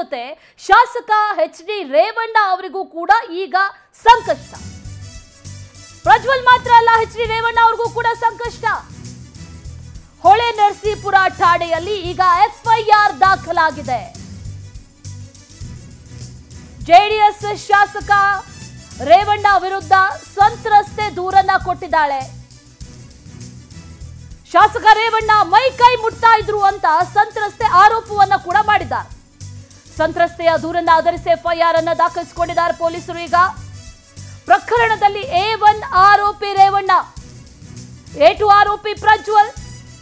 ಜೊತೆ ಶಾಸಕ H D Revanna ಅವರಿಗೂ ಕೂಡ ಈಗ ಸಂಕಷ್ಟ ಪ್ರಜ್ವಲ್ ಮಾತ್ರ ಅಲ್ಲ ಎಚ್ ಡಿ ರೇವಣ್ಣ ಅವ್ರಿಗೂ ಕೂಡ ಸಂಕಷ್ಟ ಹೊಳೆ ನರಸೀಪುರ ಠಾಣೆಯಲ್ಲಿ ಈಗ ಎಫ್ಐಆರ್ ದಾಖಲಾಗಿದೆ ಜೆಡಿಎಸ್ ಶಾಸಕ ರೇವಣ್ಣ ವಿರುದ್ಧ ಸಂತ್ರಸ್ತೆ ದೂರನ್ನ ಕೊಟ್ಟಿದ್ದಾಳೆ ಶಾಸಕ ರೇವಣ್ಣ ಮೈ ಕೈ ಮುಟ್ತಾ ಇದ್ರು ಅಂತ ಸಂತ್ರಸ್ತೆ ಆರೋಪವನ್ನ ಕೂಡ ಮಾಡಿದ್ದಾರೆ ಸಂತ್ರಸ್ತೆಯ ದೂರನ್ನ ಆಧರಿಸಿ ಎಫ್ಐಆರ್ ಅನ್ನ ದಾಖಲಿಸಿಕೊಂಡಿದ್ದಾರೆ ಪೊಲೀಸರು ಈಗ ಪ್ರಕರಣದಲ್ಲಿ ಎ ಒನ್ ಆರೋಪಿ ರೇವಣ್ಣ ಎ ಟು ಆರೋಪಿ ಪ್ರಜ್ವಲ್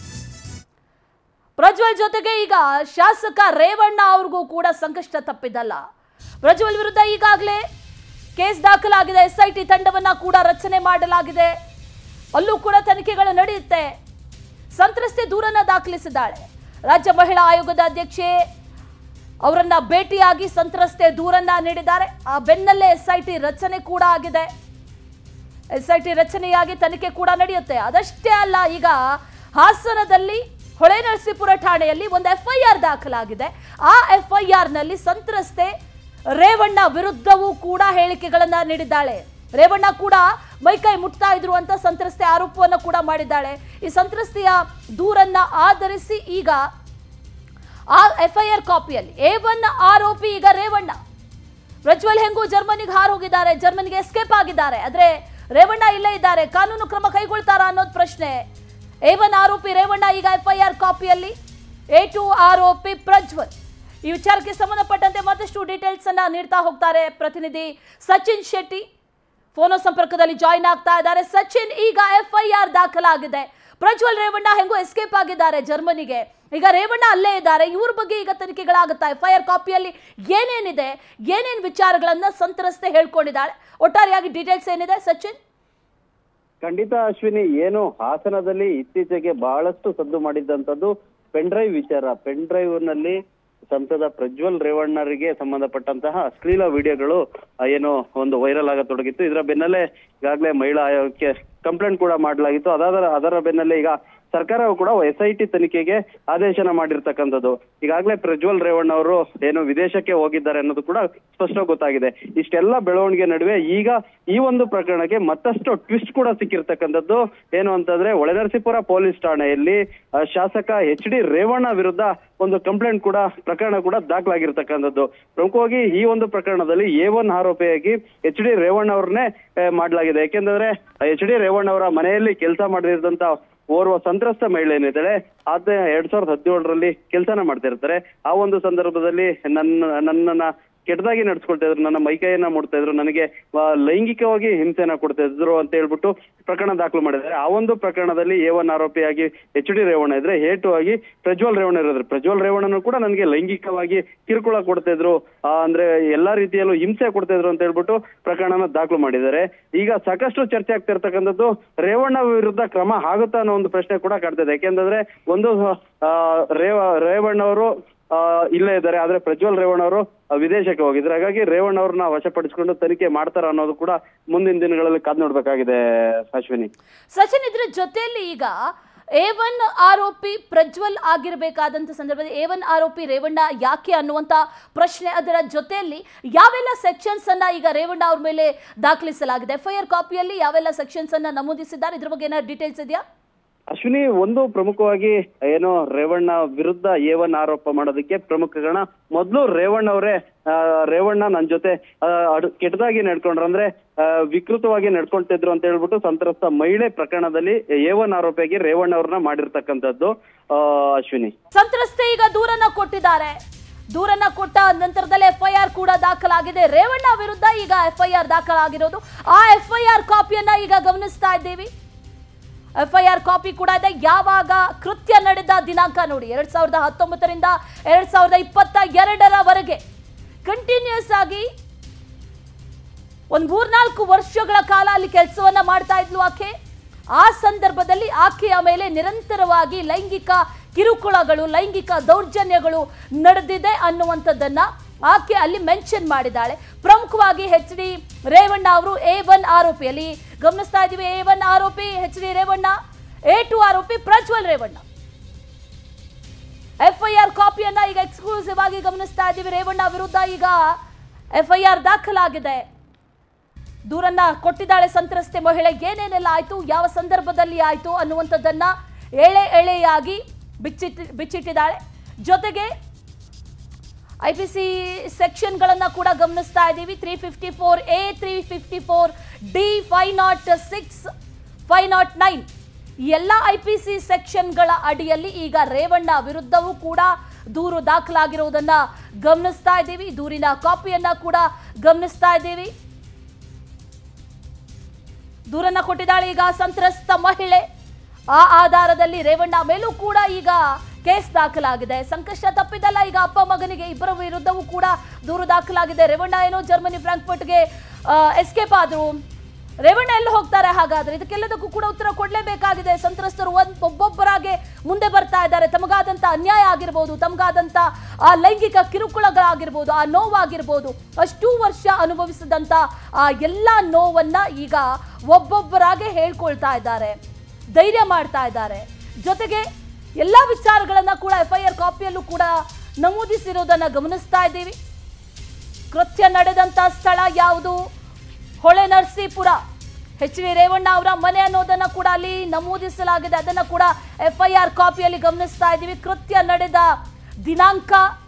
ಪ್ರಜ್ವಲ್ ಜೊತೆಗೆ ಈಗ ಶಾಸಕ ರೇವಣ್ಣ ಅವ್ರಿಗೂ ಕೂಡ ಸಂಕಷ್ಟ ತಪ್ಪಿದ್ದಲ್ಲ ಪ್ರಜ್ವಲ್ ವಿರುದ್ಧ ಈಗಾಗಲೇ ಕೇಸ್ ದಾಖಲಾಗಿದೆ ಎಸ್ಐಟಿ ತಂಡವನ್ನ ಕೂಡ ರಚನೆ ಮಾಡಲಾಗಿದೆ ಅಲ್ಲೂ ಕೂಡ ತನಿಖೆಗಳು ನಡೆಯುತ್ತೆ ಸಂತ್ರಸ್ತೆ ದೂರನ್ನ ದಾಖಲಿಸಿದ್ದಾಳೆ ರಾಜ್ಯ ಮಹಿಳಾ ಆಯೋಗದ ಅಧ್ಯಕ್ಷೆ ಅವರನ್ನ ಭೇಟಿಯಾಗಿ ಸಂತ್ರಸ್ತೆ ದೂರನ್ನ ನೀಡಿದ್ದಾರೆ ಆ ಬೆನ್ನಲ್ಲೇ ಎಸ್ಐಟಿ ರಚನೆ ಕೂಡ ಆಗಿದೆ ಎಸ್ಐಟಿ ರಚನೆಯಾಗಿ ತನಿಖೆ ಕೂಡ ನಡೆಯುತ್ತೆ ಅದಷ್ಟೇ ಅಲ್ಲ ಈಗ ಹಾಸನದಲ್ಲಿ ಹೊಳೆ ನರಸೀಪುರ ಠಾಣೆಯಲ್ಲಿ ಒಂದು ಎಫ್ಐಆರ್ ದಾಖಲಾಗಿದೆ ಆ ಎಫ್ಐಆರ್ ನಲ್ಲಿ ಸಂತ್ರಸ್ತೆ ರೇವಣ್ಣ ವಿರುದ್ಧವೂ ಕೂಡ ಹೇಳಿಕೆಗಳನ್ನ ನೀಡಿದ್ದಾಳೆ ರೇವಣ್ಣ ಕೂಡ ಮೈಕೈ ಮುಟ್ತಾ ಇದ್ರು ಅಂತ ಸಂತ್ರಸ್ತೆ ಆರೋಪವನ್ನು ಕೂಡ ಮಾಡಿದ್ದಾಳೆ ಈ ಸಂತ್ರಸ್ತೆಯ ದೂರನ್ನ ಆಧರಿಸಿ ಈಗ ಆ ಎಫ್ಐಆರ್ ಕಾಪಿಯಲ್ಲಿ ಎ ಒನ್ ಆರೋಪಿ ಈಗ ರೇವಣ್ಣ ಪ್ರಜ್ವಲ್ ಹೆಂಗು ಜರ್ಮನಿಗೆ ಹಾರು ಹೋಗಿದ್ದಾರೆ ಜರ್ಮನಿಗೆ ಎಸ್ಕೇಪ್ ಆಗಿದ್ದಾರೆ ಆದ್ರೆ ರೇವಣ್ಣ ಇಲ್ಲೇ ಇದ್ದಾರೆ ಕಾನೂನು ಕ್ರಮ ಕೈಗೊಳ್ತಾರಾ ಅನ್ನೋದು ಪ್ರಶ್ನೆ ಎ ಒನ್ ಆರೋಪಿ ರೇವಣ್ಣ ಈಗ ಎಫ್ಐಆರ್ ಕಾಪಿಯಲ್ಲಿ ಎ ಟು ಆರೋಪಿ ಪ್ರಜ್ವಲ್ ಈ ವಿಚಾರಕ್ಕೆ ಸಂಬಂಧಪಟ್ಟಂತೆ ಮತ್ತಷ್ಟು ಡೀಟೇಲ್ಸ್ ಅನ್ನ ನೀಡ್ತಾ ಹೋಗ್ತಾರೆ ಪ್ರತಿನಿಧಿ ಸಚಿನ್ ಶೆಟ್ಟಿ ಫೋನೋ ಸಂಪರ್ಕದಲ್ಲಿ ಜಾಯಿನ್ ಆಗ್ತಾ ಇದ್ದಾರೆ ಸಚಿನ್ ಈಗ ಎಫ್ಐಆರ್ ದಾಖಲಾಗಿದೆ ಪ್ರಜ್ವಲ್ ರೇವಣ್ಣ ಹೆಂಗೋ ಎಸ್ಕೇಪ್ ಆಗಿದ್ದಾರೆ ಜರ್ಮನಿಗೆ ಈಗ ರೇವಣ್ಣ ಅಲ್ಲೇ ಇದ್ದಾರೆ ಇವ್ರ ಬಗ್ಗೆ ಈಗ ತನಿಖೆಗಳಾಗುತ್ತಾ ಎಫ್ಐಆರ್ ಕಾಪಿಯಲ್ಲಿ ಏನೇನಿದೆ ಏನೇನ್ ವಿಚಾರಗಳನ್ನ ಸಂತ್ರಸ್ತೆ ಹೇಳ್ಕೊಂಡಿದ್ದಾಳೆ ಒಟ್ಟಾರೆಯಾಗಿ ಡೀಟೇಲ್ಸ್ ಏನಿದೆ ಸಚಿನ್ ಖಂಡಿತ ಅಶ್ವಿನಿ ಏನು ಹಾಸನದಲ್ಲಿ ಇತ್ತೀಚೆಗೆ ಬಹಳಷ್ಟು ಸದ್ದು ಮಾಡಿದ್ದಂಥದ್ದು ಪೆನ್ ಡ್ರೈವ್ ವಿಚಾರ ಪೆನ್ ಡ್ರೈವ್ ನಲ್ಲಿ ಸಂಸದ ಪ್ರಜ್ವಲ್ ರೇವಣ್ಣರಿಗೆ ಸಂಬಂಧಪಟ್ಟಂತಹ ಅಶ್ಲೀಲ ವಿಡಿಯೋಗಳು ಆ, ಏನು ಒಂದು ವೈರಲ್ ಆಗತೊಡಗಿತ್ತು ಇದರ ಬೆನ್ನಲ್ಲೇ ಈಗಾಗಲೇ ಮಹಿಳಾ ಆಯೋಗಕ್ಕೆ ಕಂಪ್ಲೇಂಟ್ ಕೂಡ ಮಾಡಲಾಗಿತ್ತು ಅದಾದ ಅದರ ಬೆನ್ನಲ್ಲೇ ಈಗ ಸರ್ಕಾರವು ಕೂಡ ಎಸ್ ಐ ಟಿ ತನಿಖೆಗೆ ಆದೇಶನ ಮಾಡಿರ್ತಕ್ಕಂಥದ್ದು ಈಗಾಗಲೇ ಪ್ರಜ್ವಲ್ ರೇವಣ್ಣ ಅವರು ಏನು ವಿದೇಶಕ್ಕೆ ಹೋಗಿದ್ದಾರೆ ಅನ್ನೋದು ಕೂಡ ಸ್ಪಷ್ಟ ಗೊತ್ತಾಗಿದೆ ಇಷ್ಟೆಲ್ಲ ಬೆಳವಣಿಗೆ ನಡುವೆ ಈಗ ಈ ಒಂದು ಪ್ರಕರಣಕ್ಕೆ ಮತ್ತಷ್ಟು ಟ್ವಿಸ್ಟ್ ಕೂಡ ಸಿಕ್ಕಿರ್ತಕ್ಕಂಥದ್ದು ಏನು ಅಂತಂದ್ರೆ ಒಳನರಸೀಪುರ ಪೊಲೀಸ್ ಠಾಣೆಯಲ್ಲಿ ಆ, ಶಾಸಕ ಎಚ್ ಡಿ ರೇವಣ್ಣ ವಿರುದ್ಧ ಒಂದು ಕಂಪ್ಲೇಂಟ್ ಕೂಡ ಪ್ರಕರಣ ಕೂಡ ದಾಖಲಾಗಿರ್ತಕ್ಕಂಥದ್ದು ಪ್ರಮುಖವಾಗಿ ಈ ಒಂದು ಪ್ರಕರಣದಲ್ಲಿ ಎ ಒನ್ ಆರೋಪಿಯಾಗಿ ಎಚ್ ಡಿ ರೇವಣ್ಣ ಅವ್ರನ್ನೇ ಆ, ಮಾಡಲಾಗಿದೆ ಯಾಕೆಂದ್ರೆ ಎಚ್ ಡಿ ರೇವಣ್ಣ ಅವರ ಮನೆಯಲ್ಲಿ ಕೆಲಸ ಮಾಡಿದಂತ ಓರ್ವ ಸಂತ್ರಸ್ತ ಮಹಿಳೆ ಏನಿದ್ದಾಳೆ ಆತ ಎರಡ್ ಸಾವಿರದ ಹದಿನೇಳರಲ್ಲಿ ಕೆಲಸನ ಮಾಡ್ತಿರ್ತಾರೆ ಆ ಒಂದು ಸಂದರ್ಭದಲ್ಲಿ ನನ್ನ ನನ್ನನ್ನ ಕೆಟ್ಟದಾಗಿ ನಡ್ಸ್ಕೊಳ್ತಾ ಇದ್ರು ನನ್ನ ಮೈಕೈಯನ್ನ ಮುಡ್ತಾ ಇದ್ರು ನನಗೆ ಆ, ಲೈಂಗಿಕವಾಗಿ ಹಿಂಸೆಯನ್ನ ಕೊಡ್ತಾ ಇದ್ರು ಅಂತ ಹೇಳ್ಬಿಟ್ಟು ಪ್ರಕರಣ ದಾಖಲು ಮಾಡಿದ್ದಾರೆ ಆ ಒಂದು ಪ್ರಕರಣದಲ್ಲಿ ಎ ಒನ್ ಆರೋಪಿಯಾಗಿ ಎಚ್ ಡಿ ರೇವಣ್ಣ ಇದ್ರೆ ಎ ಟು ಆಗಿ ಪ್ರಜ್ವಲ್ ರೇವಣ್ಣ ಇರೋದ್ರು ಪ್ರಜ್ವಲ್ ರೇವಣ್ಣನು ಕೂಡ ನನಗೆ ಲೈಂಗಿಕವಾಗಿ ಕಿರುಕುಳ ಕೊಡ್ತಾ ಇದ್ರು ಆ, ಅಂದ್ರೆ ಎಲ್ಲಾ ರೀತಿಯಲ್ಲೂ ಹಿಂಸೆ ಕೊಡ್ತಾ ಇದ್ರು ಅಂತ ಹೇಳ್ಬಿಟ್ಟು ಪ್ರಕರಣನ ದಾಖಲು ಮಾಡಿದ್ದಾರೆ ಈಗ ಸಾಕಷ್ಟು ಚರ್ಚೆ ಆಗ್ತಿರ್ತಕ್ಕಂಥದ್ದು ರೇವಣ್ಣ ವಿರುದ್ಧ ಕ್ರಮ ಆಗುತ್ತಾ ಅನ್ನೋ ಒಂದು ಪ್ರಶ್ನೆ ಕೂಡ ಕಾಡ್ತಿದೆ ಯಾಕೆಂತಂದ್ರೆ ಒಂದು ಆ, ರೇವ ರೇವಣ್ಣ ಅವರು ಆ, ಇಲ್ಲೇ ಇದ್ದಾರೆ ಆದ್ರೆ ಪ್ರಜ್ವಲ್ ರೇವಣ್ಣ ಅವರು ವಿದೇಶಕ್ಕೆ ಹೋಗಿದ್ರು ಹಾಗಾಗಿ ರೇವಣ್ಣ ಅವ್ರನ್ನ ವಶಪಡಿಸಿಕೊಂಡು ತನಿಖೆ ಮಾಡ್ತಾರ ಅನ್ನೋದು ಕೂಡ ಮುಂದಿನ ದಿನಗಳಲ್ಲಿ ಕಾದ್ ನೋಡ್ಬೇಕಾಗಿದೆ ಅಶ್ವಿನಿ ಸಚಿನ್ ಇದ್ರ ಜೊತೆಯಲ್ಲಿ ಈಗ ಎ ಒನ್ ಆರೋಪಿ ಪ್ರಜ್ವಲ್ ಆಗಿರಬೇಕಾದಂತ ಸಂದರ್ಭದಲ್ಲಿ ಎ ಒನ್ ಆರೋಪಿ ರೇವಣ್ಣ ಯಾಕೆ ಅನ್ನುವಂತ ಪ್ರಶ್ನೆ ಅದರ ಜೊತೆಯಲ್ಲಿ ಯಾವೆಲ್ಲ ಸೆಕ್ಷನ್ಸ್ ಅನ್ನ ಈಗ ರೇವಣ್ಣ ಅವ್ರ ಮೇಲೆ ದಾಖಲಿಸಲಾಗಿದೆ ಎಫ್ಐಆರ್ ಕಾಪಿಯಲ್ಲಿ ಯಾವೆಲ್ಲ ಸೆಕ್ಷನ್ಸ್ ಅನ್ನ ನಮೂದಿಸಿದ್ದಾರೆ ಇದ್ರ ಬಗ್ಗೆ ಏನಾದ್ರು ಡೀಟೇಲ್ಸ್ ಇದೆಯಾ ಅಶ್ವಿನಿ ಒಂದು ಪ್ರಮುಖವಾಗಿ ಏನು ರೇವಣ್ಣ ವಿರುದ್ಧ ಎ ಒನ್ ಆರೋಪ ಮಾಡೋದಕ್ಕೆ ಪ್ರಮುಖ ಕಾರಣ ಮೊದಲು ರೇವಣ್ಣ ಅವರೇ ಆ, ರೇವಣ್ಣ ನನ್ನ ಜೊತೆ ಆ, ಅಡು- ಕೆಟ್ಟದಾಗಿ ನಡ್ಕೊಂಡ್ರು ಅಂದ್ರೆ ಆ, ವಿಕೃತವಾಗಿ ನಡ್ಕೊಂತಿದ್ರು ಅಂತ ಹೇಳ್ಬಿಟ್ಟು ಸಂತ್ರಸ್ತ ಮಹಿಳೆ ಪ್ರಕರಣದಲ್ಲಿ ಎ ಒನ್ ಆರೋಪಿಯಾಗಿ ರೇವಣ್ಣ ಅವ್ರನ್ನ ಮಾಡಿರ್ತಕ್ಕಂಥದ್ದು ಆ, ಅಶ್ವಿನಿ ಸಂತ್ರಸ್ತೆ ಈಗ ದೂರನ್ನ ಕೊಟ್ಟಿದ್ದಾರೆ ದೂರನ್ನ ಕೊಟ್ಟ ನಂತರದಲ್ಲಿ ಎಫ್ಐಆರ್ ಕೂಡ ದಾಖಲಾಗಿದೆ ರೇವಣ್ಣ ವಿರುದ್ಧ ಈಗ ಎಫ್ಐಆರ್ ದಾಖಲಾಗಿರೋದು ಆ ಎಫ್ಐಆರ್ ಕಾಪಿಯನ್ನ ಈಗ ಗಮನಿಸ್ತಾ ಇದ್ದೀವಿ ಎಫ್ಐಆರ್ ಕಾಪಿ ಕೂಡ ಇದೆ ಯಾವಾಗ ಕೃತ್ಯ ನಡೆದ ದಿನಾಂಕ ನೋಡಿ ಎರಡ್ ಸಾವಿರದ ಹತ್ತೊಂಬತ್ತರಿಂದ ಎರಡ್ ಸಾವಿರದ ಇಪ್ಪತ್ತ ಎರಡರವರೆಗೆ ಕಂಟಿನ್ಯೂಸ್ ಆಗಿ ಒಂದ್ ಮೂರ್ನಾಲ್ಕು ವರ್ಷಗಳ ಕಾಲ ಅಲ್ಲಿ ಕೆಲಸವನ್ನ ಮಾಡ್ತಾ ಇದ್ಲು ಆಕೆ ಆ ಸಂದರ್ಭದಲ್ಲಿ ಆಕೆಯ ಮೇಲೆ ನಿರಂತರವಾಗಿ ಲೈಂಗಿಕ ಕಿರುಕುಳಗಳು ಲೈಂಗಿಕ ದೌರ್ಜನ್ಯಗಳು ನಡೆದಿದೆ ಅನ್ನುವಂಥದ್ದನ್ನ ಆಕೆ ಅಲ್ಲಿ ಮೆನ್ಷನ್ ಮಾಡಿದ್ದಾಳೆ ಪ್ರಮುಖವಾಗಿ ಎಚ್ ಡಿ ರೇವಣ್ಣ ಅವರು ಎ ಒನ್ ಆರೋಪಿಯಲ್ಲಿ ಗಮನಿಸ್ತಾ ಇದ್ದೀವಿ ಎ ಒನ್ ಆರೋಪಿ H D Revanna A two ಆರೋಪಿ ಪ್ರಜ್ವಲ್ ರೇವಣ್ಣ ಎಫ್ಐಆರ್ ಕಾಪಿಯನ್ನ ಈಗ ಎಕ್ಸ್ಕ್ಲೂಸಿವ್ ಆಗಿ ಗಮನಿಸ್ತಾ ಇದ್ದೀವಿ ರೇವಣ್ಣ ವಿರುದ್ಧ ಈಗ ಎಫ್ಐಆರ್ ದಾಖಲಾಗಿದೆ ದೂರನ್ನ ಕೊಟ್ಟಿದ್ದಾಳೆ ಸಂತ್ರಸ್ತೆ ಮಹಿಳೆ ಏನೇನೆಲ್ಲ ಆಯ್ತು ಯಾವ ಸಂದರ್ಭದಲ್ಲಿ ಆಯ್ತು ಅನ್ನುವಂಥದ್ದನ್ನ ಎಳೆ ಎಳೆಯಾಗಿ ಬಿಚ್ಚಿಟ್ಟಿ ಬಿಚ್ಚಿಟ್ಟಿದ್ದಾಳೆ ಜೊತೆಗೆ ಐ ಪಿ ಸಿ ಸೆಕ್ಷನ್ಗಳನ್ನ ಕೂಡ ಗಮನಿಸ್ತಾ ಇದ್ದೀವಿ three fifty four A three fifty four D five not six five not nine ಈ ಎಲ್ಲ ಐ ಪಿ ಸಿ ಸೆಕ್ಷನ್ಗಳ ಅಡಿಯಲ್ಲಿ ಈಗ ರೇವಣ್ಣ ವಿರುದ್ಧವೂ ಕೂಡ ದೂರು ದಾಖಲಾಗಿರುವುದನ್ನ ಗಮನಿಸ್ತಾ ಇದ್ದೀವಿ ದೂರಿನ ಕಾಪಿಯನ್ನ ಕೂಡ ಗಮನಿಸ್ತಾ ಇದ್ದೀವಿ ದೂರನ್ನ ಕೊಟ್ಟಿದ್ದಾಳೆ ಈಗ ಸಂತ್ರಸ್ತ ಮಹಿಳೆ ಆ ಆಧಾರದಲ್ಲಿ ರೇವಣ್ಣ ಮೇಲೂ ಕೂಡ ಈಗ ಕೇಸ್ ದಾಖಲಾಗಿದೆ ಸಂಕಷ್ಟ ತಪ್ಪಿದಲ್ಲ ಈಗ ಅಪ್ಪ ಮಗನಿಗೆ ಇಬ್ಬರ ವಿರುದ್ಧವೂ ಕೂಡ ದೂರು ದಾಖಲಾಗಿದೆ ರೇವಣ್ಣ ಏನೋ ಜರ್ಮನಿ ಫ್ರಾಂಕ್ಫರ್ಟ್ಗೆ ಎಸ್ಕೇಪ್ ಆದ್ರು ರೇವಣ್ಣ ಎಲ್ಲಿ ಹೋಗ್ತಾರೆ ಹಾಗಾದ್ರೆ ಇದಕ್ಕೆಲ್ಲದಕ್ಕೂ ಕೂಡ ಉತ್ತರ ಕೊಡಲೇಬೇಕಾಗಿದೆ ಸಂತ್ರಸ್ತರು ಒಂದ್ ಒಬ್ಬೊಬ್ಬರಾಗೆ ಮುಂದೆ ಬರ್ತಾ ಇದ್ದಾರೆ ತಮಗಾದಂತ ಅನ್ಯಾಯ ಆಗಿರ್ಬೋದು ತಮಗಾದಂತ ಆ ಲೈಂಗಿಕ ಕಿರುಕುಳಗಳಾಗಿರ್ಬೋದು ಆ ನೋವಾಗಿರ್ಬೋದು ಅಷ್ಟು ವರ್ಷ ಅನುಭವಿಸಿದಂತ ಆ ಎಲ್ಲ ನೋವನ್ನ ಈಗ ಒಬ್ಬೊಬ್ಬರಾಗೆ ಹೇಳ್ಕೊಳ್ತಾ ಇದ್ದಾರೆ ಧೈರ್ಯ ಮಾಡ್ತಾ ಇದ್ದಾರೆ ಜೊತೆಗೆ ಎಲ್ಲಾ ವಿಚಾರಗಳನ್ನ ಕೂಡ ಎಫ್ ಐ ಆರ್ ಕಾಪಿಯಲ್ಲೂ ಕೂಡ ನಮೂದಿಸಿರೋದನ್ನ ಗಮನಿಸ್ತಾ ಇದ್ದೀವಿ ಕೃತ್ಯ ನಡೆದಂತ ಸ್ಥಳ ಯಾವುದು ಹೊಳೆ ನರಸೀಪುರ ಎಚ್ ಡಿ ರೇವಣ್ಣ ಅವರ ಮನೆ ಅನ್ನೋದನ್ನ ಕೂಡ ಅಲ್ಲಿ ನಮೂದಿಸಲಾಗಿದೆ ಅದನ್ನ ಕೂಡ ಎಫ್ ಐ ಆರ್ ಕಾಪಿಯಲ್ಲಿ ಗಮನಿಸ್ತಾ ಇದ್ದೀವಿ ಕೃತ್ಯ ನಡೆದ ದಿನಾಂಕ